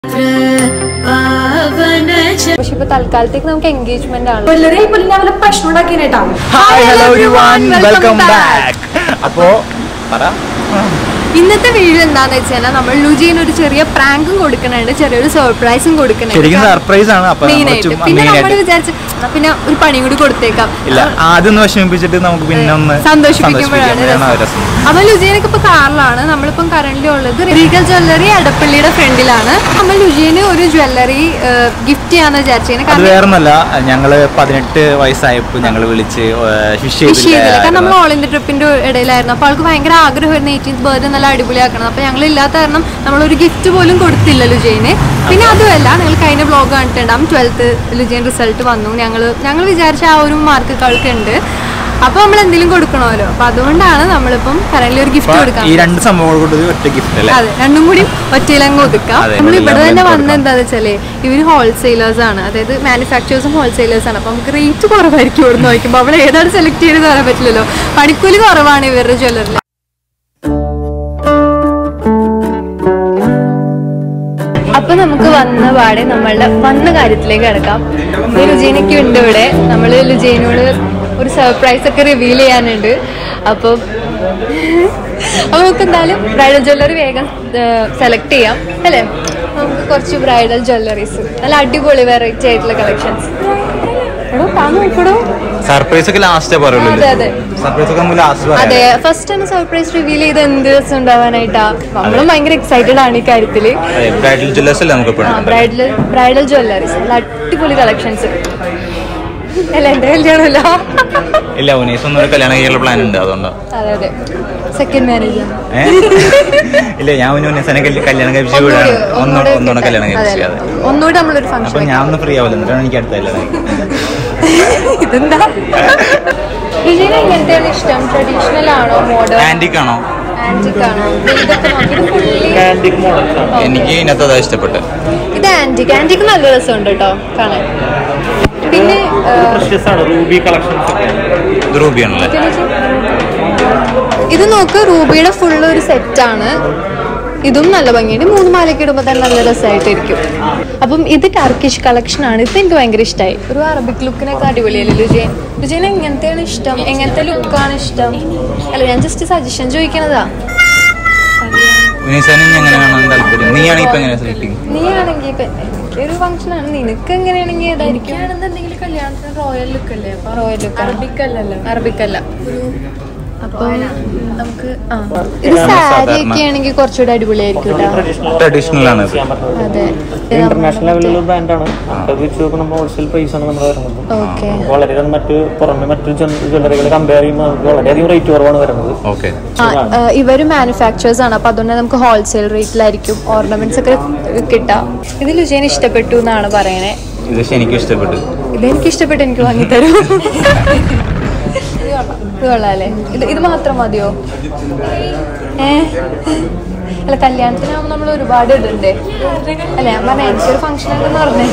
പക്ഷെ ഇപ്പൊ തൽക്കാലത്തേക്ക് നമുക്ക് എൻഗേജ്മെന്റ് ആണ് വളരെ വല്ല പ്രശ്നം ഉണ്ടാക്കിയായിട്ടാവും hi hello everyone welcome back അപ്പോ പറ ഇന്നത്തെ വീഡിയോ എന്താന്ന് വെച്ചാൽ നമ്മൾ ലുജിന് ഒരു ചെറിയ പ്രാങ്കും കൊടുക്കുന്നുണ്ട് ചെറിയൊരു സർപ്രൈസും കൊടുക്കുന്നുണ്ട് ശരിക്കും സർപ്രൈസ് ആണ് അപ്പൊ മെയിൻ നമ്മൾ ആയിട്ട് ചുമ്മാ പിന്നെ main നമ്മൾ ആയിട്ട് വിചാരിച്ചു "എന്നാ പിന്നെ ഒരു പണിയും കൂടി കൊടുത്തേക്കാം ഇല്ല ആദ്യം ഒന്ന് വിഷമിപ്പിച്ചിട്ട് നമുക്ക് പിന്നെ ഒന്ന് സന്തോഷിപ്പിക്കുമ്പോഴാണ് സന്തോഷിപ്പിക്കാം. രസം. രസം അപ്പൊ ലുജീനൊക്കെ ഇപ്പൊ കാറിലാണ് നമ്മളിപ്പം കറന്റ് ഉള്ളത് റീഗൽ ജ്വല്ലറി അടപ്പള്ളിയുടെ ഫ്രണ്ടിലാണ് നമ്മൾ ലുജീന് ഒരു ജ്വല്ലറി ഗിഫ്റ്റ് ചെയ്യാന്ന് വിചാരിച്ചതിന് അത് കാരണം വേറൊന്നല്ല ഞങ്ങള് പതിനെട്ട് വയസ്സായപ്പോ ഞങ്ങള് വിളിച്ച് വിഷ് വിഷ് ചെയ്തില്ല കാരണം നമ്മൾ ചെയ്തില്ല ഓൾ ഇന്ത്യ ട്രിപ്പിന്റെ ഇടയിലായിരുന്നു അപ്പോൾ ആൾക്ക് ഭയങ്കര ആഗ്രഹമായിരുന്നു എയ്റ്റീൻത് ബർത്ത്ഡേ നല്ല അടിപൊളിയാക്കണം അപ്പോൾ ഞങ്ങൾ ഇല്ലാത്ത കാരണം നമ്മളൊരു ഗിഫ്റ്റ് പോലും കൊടുത്തില്ല ലുജൈന് പിന്നെ അതുമല്ല നിങ്ങൾ കഴിഞ്ഞ ബ്ലോഗ് കണ്ടിട്ടുണ്ടാവും ട്വൽത്ത് ലുജൈൻ റിസൾട്ട് വന്നു ഞങ്ങൾ ഞങ്ങൾ വിചാരിച്ച ആ ഒരു മാർക്ക് ഉണ്ട് അപ്പോൾ നമ്മൾ എന്തെങ്കിലും കൊടുക്കണമല്ലോ അപ്പോൾ അതുകൊണ്ടാണ് നമ്മളിപ്പം കറന്റ് ഒരു ഗിഫ്റ്റ് അപ്പൊ കൊടുക്കാൻ ഈ രണ്ട് സംഭവങ്ങൾ കൊണ്ട് ഒരു ഒറ്റ ഗിഫ്റ്റ് അല്ലേ അതെ രണ്ടും കൂടി ഒറ്റയിലങ്ങ് ഒതുക്കാം അതെ, നമ്മൾ ഇവിടെ എല്ലാം തന്നെ കൊടുക്കാം. വന്ന എന്താന്ന് വെച്ചാലേ ഇവര് ഹോൾസെയിലേഴ്സ് ആണ് അതായത് മാനുഫാക്ചേഴ്സും ഹോൾസെയിലേഴ്സ് ആണ് അപ്പൊ നമുക്ക് റേറ്റ് കുറവായിരിക്കും ഇവിടെ നോക്കുമ്പോൾ അവിടെ ഏതാണ് സെലക്ട് ചെയ്ത് പറയാൻ പറ്റില്ലല്ലോ പണിക്കൂലി കുറവാണ് ഇവരുടെ ജ്വല്ലറിൽ അപ്പൊ നമുക്ക് വന്ന പാടെ നമ്മളുടെ വന്ന കാര്യത്തിലേക്ക് കിടക്കാം ലുജീനൊക്കെ ഉണ്ട് ഇവിടെ നമ്മൾ ലുജീനോട് ഒരു സർപ്രൈസ് ഒക്കെ റിവീൽ ചെയ്യാനുണ്ട് അപ്പം അപ്പൊ നമുക്ക് എന്തായാലും ബ്രൈഡൽ ജ്വല്ലറി വേഗം സെലക്ട് ചെയ്യാം അല്ലേ നമുക്ക് കുറച്ച് ബ്രൈഡൽ ജ്വല്ലറീസ് നല്ല അടിപൊളി വെറൈറ്റി ആയിട്ടുള്ള കളക്ഷൻസ് എടോ താ നോക്കടോ സർപ്രൈസ് ഒക്കെ ലാസ്റ്റേ പറയുള്ളൂ അതെ, അതെ. സർപ്രൈസ് ഒക്കെ നമുക്ക് ലാസ്റ്റ് അതെ പറയാം ഫസ്റ്റ് തന്നെ സർപ്രൈസ് റിവീൽ ചെയ്ത് എന്ത് ദിവസം ഉണ്ടാവാനായിട്ടാ നമ്മളും ഭയങ്കര എക്സൈറ്റഡ് ആണ് ഈ കാര്യത്തില് ബ്രൈഡൽ ജ്വല്ലേഴ്സ് അല്ലേ നമുക്ക് ആ ബ്രൈഡൽ ബ്രൈഡൽ ജ്വല്ലറീസ് നല്ല അടിപൊളി കളക്ഷൻസ് അല്ല എന്റെ കല്യാണമല്ലോ ഇല്ല ഉനീസ് ഒന്നും ഒരു കല്യാണം ചെയ്യാനുള്ള പ്ലാൻ ഉണ്ട് അതുകൊണ്ടാണ് അതെ അതെ സെക്കൻഡ് മാരേജ് ആണ് ഏ? ഇല്ല ഞാൻ മുന്നേ ഉന്നസനെ കല്യാണം കഴിപ്പിച്ച് വിടാണ് ഒന്നുകൂടെ ഒന്നുകൂടെ കല്യാണം കഴിപ്പിച്ചു അതെ ഒന്നുകൂടെ നമ്മളൊരു അപ്പൊ ഫംഗ്ഷൻ ഞാൻ ഒന്ന് ഫ്രീ ആവില്ല എന്നിട്ടാണ് എനിക്ക് അടുത്ത കല്യാണം ഇതെന്താ വിജയന് എങ്ങനത്തെയാണ് ഇഷ്ടം ട്രഡീഷണൽ ആണോ മോഡേൺ ആന്റിക് ആണോ ആന്റിക് ആണോ ഇതൊക്കെ നോക്കി ഇത് fully- എനിക്ക് ഇതിനകത്ത് അതാ ഇഷ്ടപ്പെട്ടത് ഇത് ആന്റിക് ആന്റിക് നല്ല രസമുണ്ട് കേട്ടോ കാണാൻ പിന്നെ ആ, റൂബി കളക്ഷൻസ് ഒക്കെ ഇത് റൂബിയാണല്ലേ ഇത് നോക്ക് റൂബിയുടെ ഫുൾ ഒരു സെറ്റ് ആണ് ഇതും നല്ല ഭംഗിയുണ്ട് മൂന്ന് മാലയ്ക്ക് ഇടുമ്പോൾ തന്നെ നല്ല രസമായിട്ടിരിക്കും അപ്പം ഇത് ടർക്കിഷ് കളക്ഷൻ ആണ് ഇത് എനിക്ക് ഭയങ്കര ഇഷ്ടമായി ഒരു അറബിക് ലുക്കിനൊക്കെ അടിപൊളിയല്ലേ ലുജൈൻ ലുജൈൻ എങ്ങനത്തെയാണ് ഇഷ്ടം എങ്ങനത്തെ ലുക്കാണ് ഇഷ്ടം അല്ല ഞാൻ ജസ്റ്റ് സജഷൻ ചോദിക്കണതാ ഉനീസന് എങ്ങനെ കാണാൻ താല്പര്യം നീ ആണെങ്കിൽ ഇപ്പൊ എങ്ങനെ സെലക്ടിങ് നീ ആണെങ്കിൽ ഇപ്പൊ എനിക്കൊരു ഫംഗ്ഷൻ ആണ് നിനക്ക് എങ്ങനെയാണെങ്കിൽ ഏതായിരിക്കും എന്തെങ്കിലും കല്യാണത്തിന് റോയൽ ലുക്ക് അല്ലേ അപ്പൊ റോയൽ ലുക്ക് അറബിക് അല്ലല്ലോ അറബിക്കല്ല അപ്പം നമുക്ക് ആ ഇത് സാരി ഒക്കെ ആണെങ്കിൽ കുറച്ചുകൂടെ അടിപൊളിയായിരിക്കും കേട്ടോ ട്രഡീഷണൽ ആണ് ഇത് അതെ ഇന്റർനാഷണൽ ലെവലിലുള്ള ബ്രാൻഡാണ് അത് വെച്ച് നോക്കുമ്പോൾ ഹോൾസെയിൽ പ്രൈസ് ആണ് നമ്മൾ വരുന്നത് ഓക്കെ നമുക്ക് വളരെയധികം മറ്റ് പുറമെ മറ്റു ജ്വല്ലറികൾ കമ്പയർ ചെയ്യുമ്പോൾ നമുക്ക് വളരെയധികം റേറ്റ് കുറവാണ് വരുന്നത് ഓക്കെ ആ ഇവർ മാനുഫാക്ചേഴ്സ് ആണ് അപ്പൊ അതുകൊണ്ട് നമുക്ക് ഹോൾസെയിൽ റേറ്റിലായിരിക്കും ഓർണമെന്റ്സ് ഒക്കെ കിട്ടാം ഇത് ലുജേന് ഇഷ്ടപ്പെട്ടു എന്നാണ് പറയണേ ഇത് പക്ഷെ എനിക്ക് ഇഷ്ടപ്പെട്ടു ഇത് എനിക്ക് ഇഷ്ടപ്പെട്ട് എനിക്ക് വാങ്ങിത്തരൂ ഇത് കൊള്ളാല്ലേ ഇത് ഇത് മാത്രം മതിയോ ഏ അല്ല കല്യാണത്തിനാകുമ്പോൾ നമ്മൾ ഒരുപാട് ഇടണ്ടേ അല്ല ഞാൻ പറഞ്ഞ എനിക്കൊരു ഫംഗ്ഷൻ ഉണ്ടെന്ന് പറഞ്ഞേ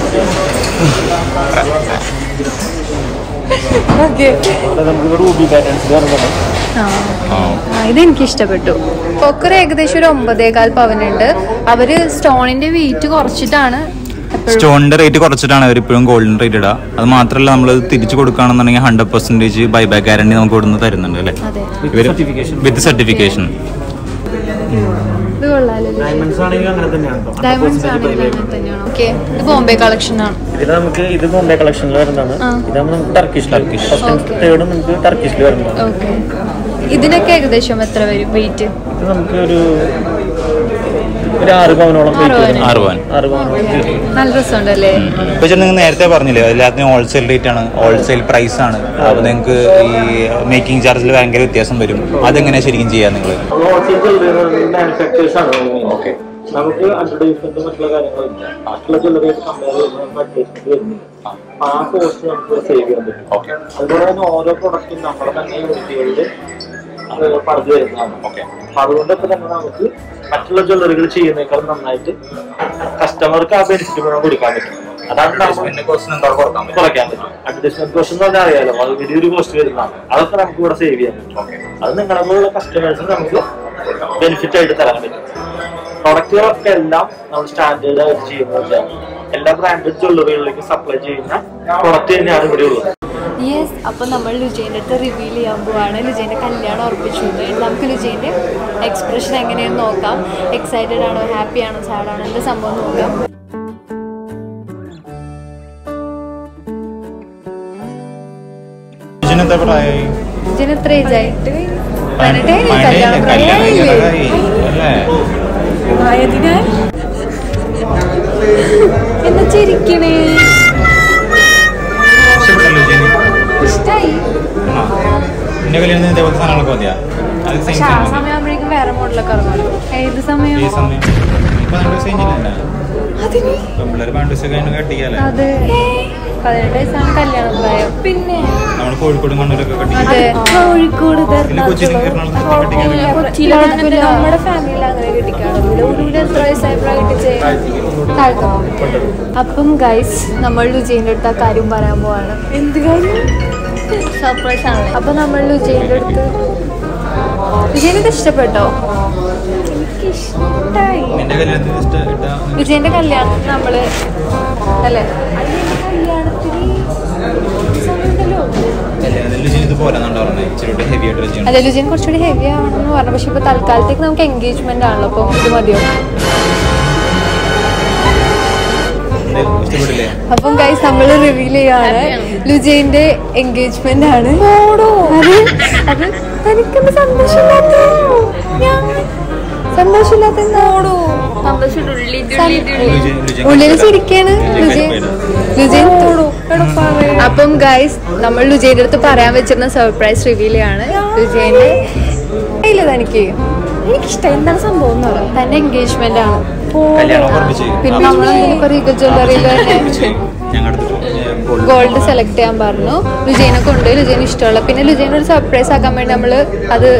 ഓക്കെ അത് നമുക്ക് റൂബി പാറ്റേൺസ് വരുന്നത് ആ ഇതെനിക്ക് ഇഷ്ടപ്പെട്ടു കൊക്കർ ഏകദേശം ഒരു ഒമ്പതേകാൽ പവനുണ്ട് അവര് സ്റ്റോണിന്റെ വെയിറ്റ് കുറച്ചിട്ടാണ് എപ്പോഴും സ്റ്റോണിന്റെ റേറ്റ് കുറച്ചിട്ടാണ് അവർ ഇപ്പോഴും ഗോൾഡൻ റേറ്റ് ഇടുക അത് മാത്രമല്ല നമ്മൾ തിരിച്ചു കൊടുക്കുകയാണെന്നുണ്ടെങ്കിൽ ഹൺഡ്രഡ് പെർസെന്റേജ് ബൈബാക്ക് ഗ്യാരണ്ടി നമുക്ക് ഇവിടുന്ന് തരുന്നുണ്ട് അല്ലേ അതെ ഇവര് വിത്ത് സർട്ടിഫിക്കേഷൻ ഇത് കൊള്ളാലോ ഡയമണ്ട്സ് ആണെങ്കിൽ അങ്ങനെ തന്നെയാണ് കേട്ടോ. ഡയമണ്ട്സ് ആണെങ്കിൽ അങ്ങനെ തന്നെയാണ് ഓക്കെ ഇത് ബോംബെ കളക്ഷൻ ആണ് ഇതിൽ നമുക്ക് ഇത് ബോംബെ കളക്ഷനിൽ വരുന്നതാണ് ആ. ഇതാകുമ്പോൾ നമുക്ക് ടർക്കിഷ് ടർക്കിഷ് ഫസ്റ്റ് Okay. തേർഡും നമുക്ക് ടർക്കിഷിൽ വരുന്നതാണ് ഓക്കെ ഇതിനൊക്കെ ഏകദേശം എത്ര വരും വെയിറ്റ് ഇത് നമുക്ക് ഒരു ഒരു ആറ് പവനോളം ആറ് weight പവന്. വരും. ആറ് പവൻ. ആറ് പവനോളം weight വരും. നല്ല രസമുണ്ടല്ലേ ഇപ്പൊ ചേട്ടൻ നിങ്ങൾ നേരത്തെ പറഞ്ഞില്ലേ എല്ലാത്തിനും ഹോൾസെയിൽ റേറ്റ് ആണ് ഹോൾസെയിൽ പ്രൈസ് ആണ് അപ്പൊ നിങ്ങൾക്ക് ഈ മേക്കിംഗ് ചാർജിൽ ഭയങ്കര വ്യത്യാസം വരും അതെങ്ങനെ ശരിക്കും ചെയ്യാം നിങ്ങൾ നമ്മൾ ഹോൾസെയിൽ ജ്വല്ലറി മാനുഫാക്ചേഴ്സ് ആണ് ഓക്കെ നമുക്ക് അഡ്വർടൈസ്മെന്റ് മറ്റുള്ള കാര്യങ്ങളില്ല മറ്റുള്ള ജ്വല്ലറി കമ്പയർ ചെയ്യുമ്പോൾ നമുക്ക് അഡ്വർടൈസ്മെന്റ് വരുന്നില്ല അപ്പൊ ആ കോസ്റ്റ് നമുക്ക് സേവ് ചെയ്യാൻ പറ്റും ഓക്കെ അതുപോലെ തന്നെ ഓരോ പ്രൊഡക്റ്റും നമ്മുടെ തന്നെ യൂണിറ്റുകളിൽ പറഞ്ഞു വരുന്നതാണ് ഓക്കെ അപ്പൊ അതുകൊണ്ടൊക്കെ തന്നെ നമുക്ക് മറ്റുള്ള ജ്വല്ലറികൾ ചെയ്യുന്നേക്കാൾ നന്നായിട്ട് കസ്റ്റമർക്ക് ആ ബെനിഫിറ്റ് മുഴുവൻ കൊടുക്കാൻ പറ്റും അതാണ് നമ്മൾ കോസ്റ്റ് എന്താ കുറക്കാൻ പറ്റും കുറയ്ക്കാൻ പറ്റും അഡ്വർടൈസ്മെന്റ് കോസ്റ്റ് എന്ന് പറഞ്ഞാൽ അറിയാലോ അത് വലിയൊരു കോസ്റ്റ് വരുന്നതാണ് അതൊക്കെ നമുക്ക് ഇവിടെ സേവ് ചെയ്യാൻ പറ്റും അത് നിങ്ങളെ പോലുള്ള കസ്റ്റമേഴ്സിന് നമുക്ക് ബെനിഫിറ്റ് ആയിട്ട് തരാൻ പറ്റും പ്രൊഡക്റ്റുകളൊക്കെ എല്ലാം നമ്മൾ സ്റ്റാൻഡേർഡ് ആയിട്ട് ചെയ്യുന്നത് എല്ലാ ബ്രാൻഡഡ് ജ്വല്ലറികളിലേക്ക് സപ്ലൈ ചെയ്യുന്ന പ്രൊഡക്റ്റ് തന്നെയാണ് ഇവിടെ ഉള്ളത് യെസ് അപ്പോൾ നമ്മൾ ലുജൈൻ്റെ അടുത്ത് റിവീൽ ചെയ്യാൻ പോവാണ് ലുജൈൻ്റെ കല്യാണം ഉറപ്പിച്ചു നമുക്ക് ലുജൈൻ്റെ എക്സ്പ്രഷൻ എങ്ങനെയെന്ന് നോക്കാം എക്സൈറ്റഡ് ആണോ ഹാപ്പി ആണോ സാഡ് ആണോ എന്താ സംഭവം നോക്കാം ഇതിനെന്താ പ്രായമായി ലുജൈന് എത്ര ഏജ് ആയി പതിനെട്ട് പതിനേഴ് കല്യാണം കല്യാണം പ്രായമായില്ലേ? കഴിയാറായി. അല്ലേ ആയതിനാൽ എന്താ ചിരിക്കണേ ഇഷ്ടപ്പെട്ടല്ലോ ജിനി ഇഷ്ടായി ആ എന്റെ കല്യാണത്തിന് ഇതേപോലത്തെ സാധനങ്ങളൊക്കെ മതിയാ അത് സെയിം പക്ഷെ ആ സമയമാകുമ്പോഴേക്കും വേറെ മോഡലൊക്കെ ഇറങ്ങുമല്ലോ ഏത് സമയം ഈ സമയം ഇപ്പൊ നമ്മുടെ സെയിം ഇല്ല പെമ്പിള്ളേർ പണ്ട് ദിവസം കഴിഞ്ഞ് കട്ടിക്കാല്ലേ അത് പതിനെട്ട് വയസ്സാണ് കല്യാണം പ്രായം പിന്നെ നമ്മൾ കോഴിക്കോടും കണ്ണൂരൊക്കെ കട്ടിക്കാം അതെ കോഴിക്കോട് പിന്നെ കൊച്ചിയിലും എറണാകുളത്തും കട്ടിക്കാൻ കൊച്ചിയിലാണ് നമ്മുടെ ഫാമിലിയിൽ അങ്ങനെ കിട്ടിക്കാണല്ലോ ഇവിടെ എത്ര വയസ്സായപ്പോഴാണ് കിട്ടിച്ചേ അപ്പം ഗൈസ് നമ്മൾ ലുജീൻ്റെ അടുത്ത് ആ കാര്യം പറയാൻ പോവാണ് എന്ത് കാര്യം സർപ്രൈസ് ആണ് അപ്പൊ നമ്മൾ ലുജീൻ്റെ അടുത്ത് ലുജീന് ഇത് ഇഷ്ടപ്പെട്ടോ എനിക്കിഷ്ടായി നിന്റെ കല്യാണത്തിന് ഇഷ്ടം ഇട്ടാ വിജയന്റെ കല്യാണത്തിന് നമ്മള് അല്ലേ കല്യാണത്തിന് സമയമുണ്ടല്ലോ കല്യാണത്തിൽ ജിനി ഇത് പോരാന്നാണ് പറഞ്ഞത് ഇച്ചിരി ഹെവി ആയിട്ട് ചെയ്യണം അതെ ലുജിൻ കുറച്ചുകൂടി ഹെവി ആണെന്ന് പറഞ്ഞു പക്ഷെ ഇപ്പൊ തൽക്കാലത്തേക്ക് നമുക്ക് എൻഗേജ്മെന്റ് ആണല്ലോ അപ്പം ഇത് മതിയോ എന്തായാലും ഇഷ്ടപ്പെട്ടില്ലേ അപ്പം ഗൈസ് നമ്മൾ റിവീൽ ചെയ്യാണ് ലുജൈന്റെ എൻഗേജ്മെന്റ് ആണ് അത് അത് തനിക്കെന്ത് സന്തോഷമില്ലാത്ത ഞാൻ സന്തോഷമില്ലാത്ത എന്താടോ ഉള്ളിൽ ചിരിക്കാണ് ലുജൈൻ ലുജൈൻ അപ്പം ഗൈസ് നമ്മൾ ലുജൈന്റെ അടുത്ത് പറയാൻ വെച്ചിരുന്ന സർപ്രൈസ് റിവീൽ ചെയ്യാണ് ലുജൈന്റെ ഇല്ല തനിക്ക് എനിക്കിഷ്ടം എന്താണ് സംഭവം എന്ന് പറയാം തന്റെ എൻഗേജ്മെന്റ് ആണ് കല്യാണം ഉറപ്പിച്ച് പിന്നെ നമ്മൾ റീഗൽ ജ്വല്ലറിയിൽ തന്നെ ഞങ്ങളുടെ ഗോൾഡ് സെലക്ട് ചെയ്യാൻ പറഞ്ഞു ലുജൈനെ കൊണ്ട് ലുജൈന് ഇഷ്ടമുള്ള പിന്നെ ലുജൈന് ഒരു സർപ്രൈസ് ആക്കാൻ വേണ്ടി നമ്മള് അത്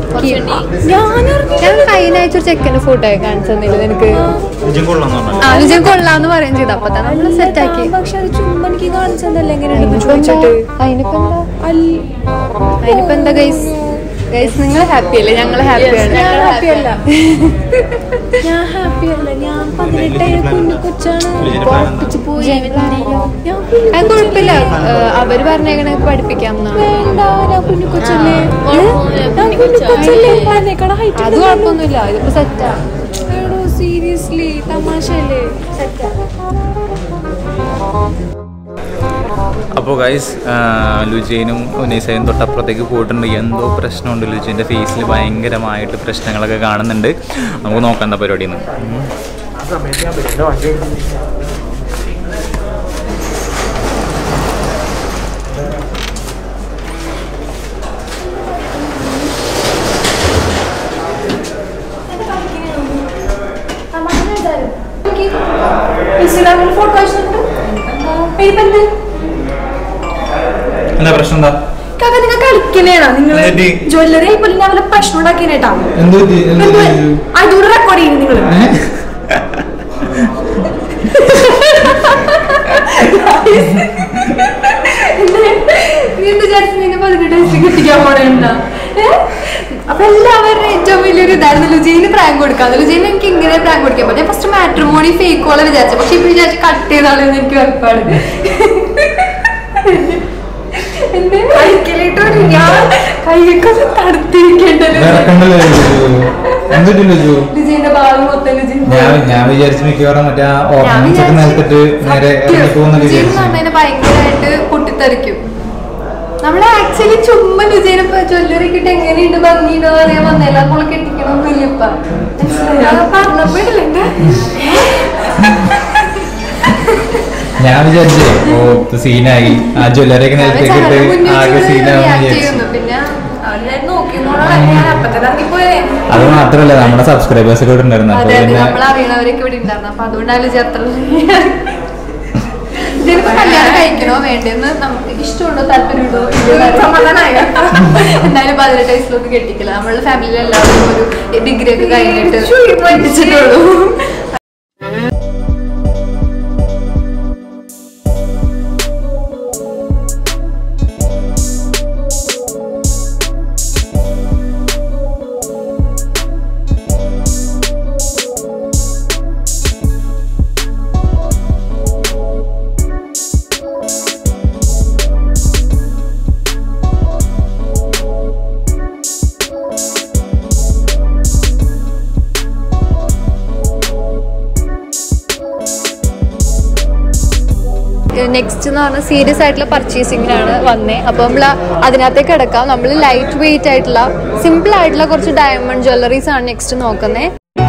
ഞാൻ കഴിഞ്ഞ ആഴ്ച ഒരു ചെക്കന്റെ ഫോട്ടോ ഒക്കെ കാണിച്ചു തന്നില്ല നിനക്ക് രുചിയും കൊള്ളാന്ന് പറഞ്ഞു ആ ലുജൈൻ കൊള്ളാന്ന് പറയും ചെയ്തു അപ്പൊ തന്നെ നമ്മള് സെറ്റ് ആക്കി പക്ഷെ അത് ചുമ്മാ എനിക്ക് കാണിച്ചതല്ല അതിനിപ്പോ ചോദിച്ചിട്ട് എന്താ? അതിനിപ്പോ എന്താ അതിനിപ്പോ എന്താ ഗൈസ് ഗൈസ് നിങ്ങൾ ഹാപ്പി അല്ലേ ഞങ്ങൾ ഹാപ്പിയാണ് ഞാൻ happy അല്ല. ഞാൻ ഹാപ്പി അല്ല ഞാൻ പതിനെട്ടായ കുഞ്ഞു കൊച്ചാണ് രുചിന്റെ പോയി ഞാൻ അത് കുഴപ്പമില്ല ഏഹ് അവര് പറഞ്ഞേക്കണ പഠിപ്പിക്കാം എന്നാണ് വേണ്ട ഞാൻ കുഞ്ഞു കൊച്ചല്ലേ ഞാൻ കുഞ്ഞു കൊച്ചല്ലേ അതിനേക്കാൾ ഹൈറ്റ് അത് കുഴപ്പമൊന്നുമില്ല ഇതിപ്പോ സെറ്റാ എടോ സീരിയസ്ലി തമാശയല്ലേ അപ്പോൾ ഗൈസ് ലുജൈനും ഉനൈസയും തൊട്ടപ്പുറത്തേക്ക് പോയിട്ടുണ്ട് എന്തോ പ്രശ്നമുണ്ട് ലുജൈൻ്റെ ഫേസിൽ ഭയങ്കരമായിട്ട് പ്രശ്നങ്ങളൊക്കെ കാണുന്നുണ്ട് നമുക്ക് നോക്കാം എന്താ പരിപാടിയെന്ന് ആ സമയത്ത് ഞാൻ വരുന്ന വണ്ടി ഇൻസ്റ്റാഗ്രാമിൽ ഫോട്ടോ അയച്ചിട്ടുണ്ട് പേരിപ്പെന്ത് എന്താ പ്രശ്നം എന്താ കാക്ക നിങ്ങൾ കളിക്കണേണോ നിങ്ങൾ എന്തെറ്റി? ജ്വല്ലറി ഇപ്പോൾ ഞാൻ വല്ല പ്രശ്നം ഉണ്ടാക്കിയേട്ടാ എന്തോ അതൂടെ റെക്കോർഡ് ചെയ്യുന്നു നിങ്ങൾ നീ എന്ത് വിചാരിച്ചു നിന്നെ പതിനെട്ട് വയസ്സിൽ കെട്ടിക്കാൻ പോണേണ്ട അപ്പൊ എല്ലാവരുടെ ഏറ്റവും വലിയൊരു ഇതായിരുന്നു ലുജീന് പ്രാങ്ക് കൊടുക്കാം ലുജീന് എനിക്ക് ഇങ്ങനെ പ്രാങ്ക് കൊടുക്കാൻ പറ്റും ഫസ്റ്റ് മാട്രിമോണി ഫേക്ക് പോലെ വിചാരിച്ചു പക്ഷെ ഇപ്പൊ വിചാരിച്ചു കട്ട് ചെയ്താലെന്ന് എനിക്ക് ഉറപ്പാണ് എന്റെ കൈക്കലിട്ട് ഞാൻ കൈയൊക്കെ ഒന്ന് തടുത്തിരിക്കേണ്ടല്ലോ ലുജീന്റെ ഭാവി മൊത്തം ലുജീൻ ഞാൻ ഞാൻ വിചാരിച്ചു മിക്കവാറും മറ്റേ ആ ഓർണമെന്റ്സ് ഒക്കെ നിലത്തിട്ട് നേരെ ഇറങ്ങി പോകുന്നൊക്കെ വിചാരിച്ചു പറഞ്ഞതിന് ഭയങ്കരമായിട്ട് പൊട്ടിത്തെറിക്കും നമ്മള് ആക്ച്വലി ചുമ്മാ ലുജേനെ ജ്വല്ലറി കിട്ടി എങ്ങനെയുണ്ട് ഭംഗിയുണ്ടോ അറിയാൻ വന്നല്ല നമ്മളെ കെട്ടിക്കണമൊന്നുമില്ല ഇപ്പൊ പറഞ്ഞപ്പോഴല്ലേ ഞാൻ വിചാരിച്ചേ ഓ ഇത് സീനായി ആ ജ്വല്ലറി ഒക്കെ നിലത്തേക്ക് ഇട്ട് ആകെ സീനാവും വിചാരിച്ചു പിന്നെ അവരെല്ലാരും നോക്കിയെന്നോടാണ് ഞാൻ അപ്പത്തെ ഇറങ്ങിപ്പോയേ അത് മാത്രല്ല നമ്മുടെ സബ്സ്ക്രൈബേഴ്സ് ഒക്കെ ഇവിടെ ഉണ്ടായിരുന്നു അപ്പൊ അതെ അതെ പിന്നെ നമ്മൾ അറിയണവരൊക്കെ ഇവിടെ ഉണ്ടായിരുന്നു അപ്പൊ അതുകൊണ്ടാണ് ലുജി അത്ര ഇതിനിപ്പോ കല്യാണം കഴിക്കണോ വേണ്ടെന്ന് നമുക്ക് ഇഷ്ടമുണ്ടോ താല്പര്യമുണ്ടോ സമാധാനമായ എന്തായാലും പതിനെട്ട് വയസ്സിലൊന്നും കെട്ടിക്കില്ല നമ്മളുടെ ഫാമിലിയിൽ എല്ലാവർക്കും ഒരു ഡിഗ്രി ഒക്കെ കഴിഞ്ഞിട്ട് കെട്ടിച്ചിട്ടുള്ളൂ നെക്സ്റ്റ് എന്ന് പറഞ്ഞാൽ സീരിയസ് ആയിട്ടുള്ള പർച്ചേസിങ്ങിനാണ് വന്നേ അപ്പോൾ നമ്മൾ അതിനകത്തേക്ക് കിടക്കാം നമ്മൾ ലൈറ്റ് വെയിറ്റ് ആയിട്ടുള്ള സിമ്പിൾ ആയിട്ടുള്ള കുറച്ച് ഡയമണ്ട് ജ്വല്ലറീസ് ആണ് നെക്സ്റ്റ് നോക്കുന്നത്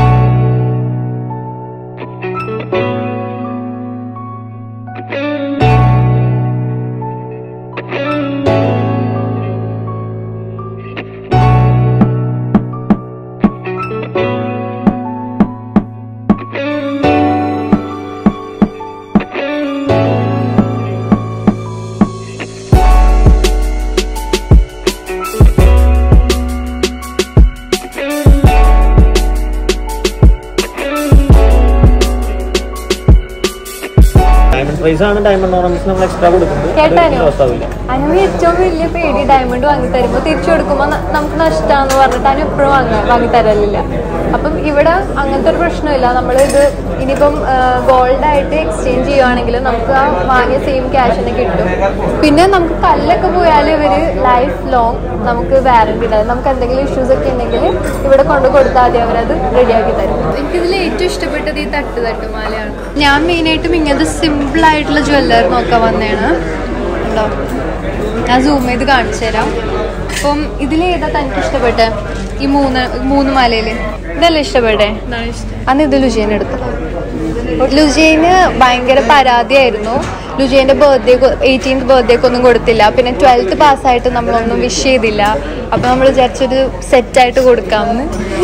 ഡയമണ്ട് പ്രൈസ് ആണ് ഡയമണ്ട് ഓർണമെന്റ്സ് നമ്മൾ എക്സ്ട്രാ കൊടുക്കുന്നത് കേട്ടാനോ ലോസ് ആവില്ല അനു ഏറ്റവും വലിയ പേടി ഡയമണ്ട് വാങ്ങി തരുമ്പോൾ തിരിച്ചു കൊടുക്കുമ്പോൾ ന- നമുക്ക് നഷ്ടമാണെന്ന് പറഞ്ഞിട്ട് അനു എപ്പോഴും വാങ്ങ വാങ്ങി തരലില്ല അപ്പം ഇവിടെ അങ്ങനത്തെ ഒരു പ്രശ്നമില്ല നമ്മൾ ഇത് ഇനിയിപ്പം ഗോൾഡ് ആയിട്ട് എക്സ്ചേഞ്ച് ചെയ്യുവാണെങ്കിൽ നമുക്ക് ആ വാങ്ങിയ സെയിം ക്യാഷ് തന്നെ കിട്ടും പിന്നെ നമുക്ക് കല്ലൊക്കെ പോയാൽ ഇവർ ലൈഫ് ലോങ് നമുക്ക് വാറണ്ടി ഉണ്ടാവും നമുക്ക് എന്തെങ്കിലും ഇഷ്യൂസ് ഒക്കെ ഉണ്ടെങ്കിൽ ഇവിടെ കൊണ്ട് കൊടുത്താൽ മതി അവരത് റെഡിയാക്കി തരും എനിക്കിതിൽ ഏറ്റവും ഇഷ്ടപ്പെട്ടത് ഈ തട്ട് തട്ടുമാലയാണ് ഞാൻ മെയിനായിട്ടും ഇങ്ങനത്തെ സിമ്പിൾ ആയിട്ടുള്ള ജ്വല്ലറി നോക്കാൻ വന്നതാണ് ഉണ്ടോ ഞാൻ സൂം ചെയ്ത് കാണിച്ചു തരാം അപ്പം ഇതിലേതാ തനിക്ക് ഇഷ്ടപ്പെട്ടെ ഈ മൂന്ന് മൂന്ന് മാലയില് ഇതല്ലേ ഇഷ്ടപ്പെട്ടെ അന്ന് ഇത് ലുജീൻ എടുത്തു ലുജീന് ഭയങ്കര പരാതിയായിരുന്നു ലുജീൻ്റെ ബർത്ത്ഡേ എയ്റ്റീൻത് ബർത്ത്ഡേക്ക് ഒന്നും കൊടുത്തില്ല പിന്നെ ട്വൽത്ത് പാസ്സായിട്ട് നമ്മളൊന്നും വിഷ് ചെയ്തില്ല അപ്പം നമ്മൾ വിചാരിച്ചൊരു സെറ്റായിട്ട് കൊടുക്കാമെന്ന്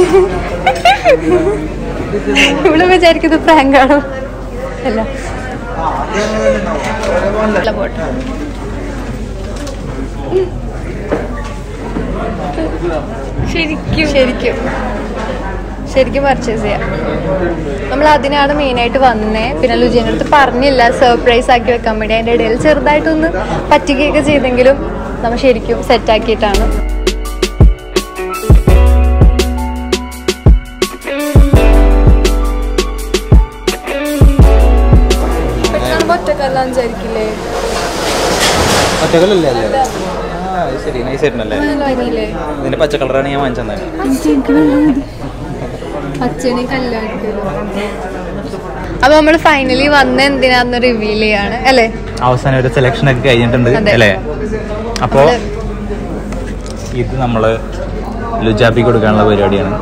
ഇവിടെ വിചാരിക്കുന്നത് പ്രാങ്കാണോ അല്ല അല്ല പോട്ടെ ശരിക്കും ശരിക്കും ശരിക്കും പർച്ചേസ് ചെയ്യാം നമ്മൾ അതിനാണ് മെയിനായിട്ട് വന്നേ പിന്നെ ലുജിയുടെ അടുത്ത് പറഞ്ഞില്ല സർപ്രൈസ് ആക്കി വെക്കാൻ വേണ്ടി അതിൻ്റെ ഇടയിൽ ചെറുതായിട്ടൊന്ന് പറ്റിക്കുകയൊക്കെ ചെയ്തെങ്കിലും നമ്മൾ ശരിക്കും സെറ്റാക്കിയിട്ടാണ് ഒറ്റക്കല്ലാന്ന് വിചാരിക്കില്ലേ ഒറ്റകളല്ലേ അല്ലേ ആ അത് ശരി നൈസ് ആയിരുന്നല്ലേ വാങ്ങിയില്ലേ ഇതിന്റെ പച്ച കളറാണ് ഞാൻ വാങ്ങിച്ചത് അച്ഛനെ കല്ലാക്കിയല്ലോ അപ്പൊ നമ്മൾ ഫൈനലി വന്ന എന്തിനാന്ന് റിവീൽ ചെയ്യാണ് അല്ലേ അവസാനം ഒരു സെലക്ഷൻ ഒക്കെ കഴിഞ്ഞിട്ടുണ്ട് അതെ. അല്ലേ അപ്പോ ഇത് നമ്മള് ലുജാബി കൊടുക്കാനുള്ള പരിപാടിയാണ്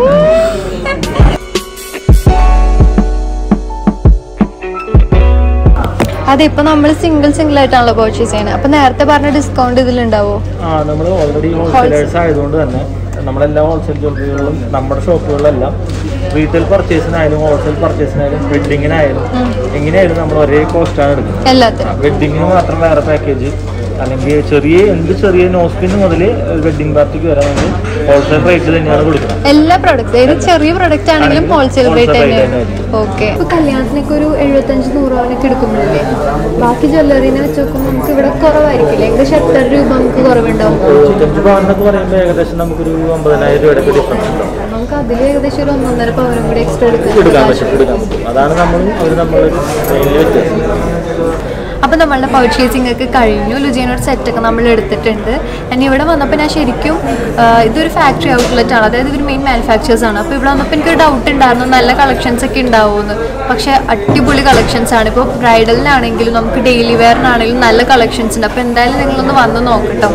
അതെ ഇപ്പൊ നമ്മൾ സിംഗിൾ സിംഗിൾ ആയിട്ടാണല്ലോ പർച്ചേസ് ചെയ്യുന്നത് അപ്പൊ നേരത്തെ പറഞ്ഞ ഡിസ്കൗണ്ട് ഇതിലുണ്ടാവോ ആ നമ്മൾ ഓൾറെഡി ഹോൾസെയിലേഴ്സ് ആയതുകൊണ്ട് തന്നെ നമ്മളെല്ലാ ഹോൾസെയിൽ ജ്വല്ലറികളിലും നമ്മുടെ ഷോപ്പുകളിലെല്ലാം റീറ്റെയിൽ പർച്ചേസിനായാലും ഹോൾസെയിൽ പർച്ചേസിനായാലും വെഡിങ്ങിനായാലും എങ്ങനെയായാലും നമ്മൾ ഒരേ കോസ്റ്റാണ് എടുക്കുന്നത് എല്ലാത്തിനും വെഡിങ്ങിന് മാത്രം വേറെ പാക്കേജ് അല്ലെങ്കിൽ ചെറിയ എന്ത് ചെറിയ നോസ്പിന് മുതൽ വെഡിങ് പാർട്ടിക്ക് വരെ നമ്മൾ ഹോൾസെയിൽ റേറ്റ് തന്നെയാണ് കൊടുക്കുന്നത് എല്ലാ പ്രൊഡക്ട്സ് ഏത് ചെറിയ പ്രൊഡക്റ്റ് ആണെങ്കിലും ഹോൾസെയിൽ റേറ്റ് wholesale rate തന്നെയാണ് തന്നെയായിരിക്കും. ഓക്കെ ഇപ്പൊ കല്യാണത്തിനൊക്കെ ഒരു എഴുപത്തഞ്ച് നൂറ് രൂപയൊക്കെ എടുക്കുമ്പോഴല്ലേ ബാക്കി ജ്വല്ലറിനെ വെച്ച് നോക്കുമ്പോൾ നമുക്ക് ഇവിടെ കുറവായിരിക്കില്ലേ ഏകദേശം എത്ര രൂപ നമുക്ക് കുറവുണ്ടാവും ഇരുപത്തഞ്ച് പവൻ എന്നൊക്കെ പറയുമ്പോൾ ഏകദേശം നമുക്കൊരു ഒമ്പതിനായിരം രൂപയുടെ ഡിഫറൻസ് ഉണ്ടാവും നമുക്ക് അതിൽ ഏകദേശം ഒരു ഒന്നൊന്നര പവനും കൂടി എക്സ്ട്രാ എടുക്കാൻ എടുക്കാം പറ്റും എടുക്കാൻ പറ്റും അതാണ് നമ്മളും അവർ നമ്മളൊരു വലിയ വ്യത്യാസം അപ്പോൾ നമ്മളുടെ പർച്ചേസിംഗ് ഒക്കെ കഴിഞ്ഞു ലുജിയനോട് സെറ്റൊക്കെ നമ്മൾ എടുത്തിട്ടുണ്ട് ഞാൻ ഇവിടെ വന്നപ്പോൾ ഞാൻ ശരിക്കും ആ, ഇതൊരു ഫാക്ടറി ഔട്ട്ലെറ്റ് ആണ് അതായത് ഇതൊരു മെയിൻ മാനുഫാക്ചേഴ്സ് ആണ് അപ്പോൾ ഇവിടെ വന്നപ്പോൾ എനിക്കൊരു ഡൗട്ട് ഉണ്ടായിരുന്നു നല്ല കളക്ഷൻസ് ഒക്കെ ഉണ്ടാവുമെന്ന് പക്ഷേ അടിപൊളി കളക്ഷൻസ് ആണ് ഇപ്പോൾ ബ്രൈഡലിനാണെങ്കിലും നമുക്ക് ഡെയിലി വെയറിനാണെങ്കിലും നല്ല കളക്ഷൻസ് ഉണ്ട് അപ്പോൾ എന്തായാലും നിങ്ങളൊന്ന് വന്ന് നോക്കട്ടോ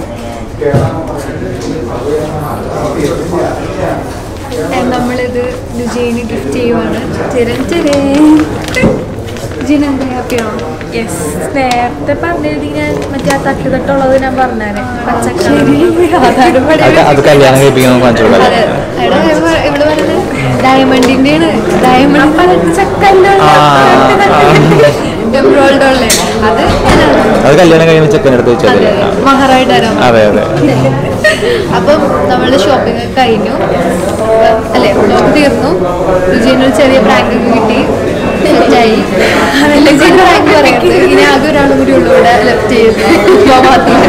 നമ്മളിത് ലുജയിന് ഗിഫ്റ്റ് ചെയ്യുവാണ് ചെരൻ ചെരേ ജിന എന്താ ഹാപ്പിയാണോ യെസ് നേരത്തെ പറഞ്ഞിരുന്നു ഞാൻ മറ്റേ ആ തട്ട് തട്ടുള്ളത് ഞാൻ പറഞ്ഞേനെ പച്ചക്കറി അത് കല്യാണം കഴിപ്പിക്കാൻ കാണിച്ചു അതെ. എടാ, ഇവിടെ ഇവിടെ പറയുന്നത് ഡയമണ്ടിന്റെയാണ് ഡയമണ്ട് പച്ചക്കല്ലോ എംബ്രോയിഡ് ഉള്ളേ അത് ഞാനാണ്. അത് കല്യാണം കഴിയുമ്പോൾ ചെക്കൻ എടുത്ത് വെച്ചത് അതെ മഹാറായിട്ട് തരാം അതെ അതെ അപ്പം നമ്മളുടെ ഷോപ്പിംഗ് ഒക്കെ കഴിഞ്ഞു അല്ലേ ബ്ലോഗ് തീർന്നു വിജയനൊരു ചെറിയ പ്രാങ്ക് കിട്ടി സെറ്റായി വിജയൻ പ്രാങ്ക് പറയുന്നത് ഇനി ആകെ ഒരാളും കൂടി ഉള്ളൂ ഇവിടെ ലെഫ്റ്റ് ചെയ്ത് പോകാൻ മാത്രം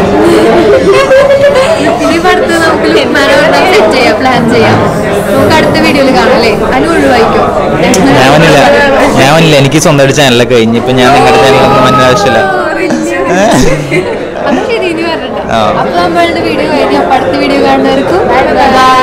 ഇനി അടുത്ത് നമുക്ക് ലുക്മാനോട് സെറ്റ് ചെയ്യാം പ്ലാൻ ചെയ്യാം നമുക്ക് അടുത്ത വീഡിയോയിൽ കാണാം അല്ലേ അനു ഒഴിവായിക്കോ ഞാൻ വന്നില്ല ഞാൻ വന്നില്ല എനിക്ക് സ്വന്തമായിട്ട് ചാനലൊക്കെ കഴിഞ്ഞ് ഇപ്പൊ ഞാൻ നിങ്ങളുടെ ചാനലൊന്നും വന്ന ആവശ്യമില്ല അത് ശരി ഇനി വരണ്ട ആ. അപ്പൊ നമ്മളുടെ വീഡിയോ കഴിഞ്ഞു അപ്പൊ അടുത്ത വീഡിയോ കാണുന്നവർക്കും ബൈ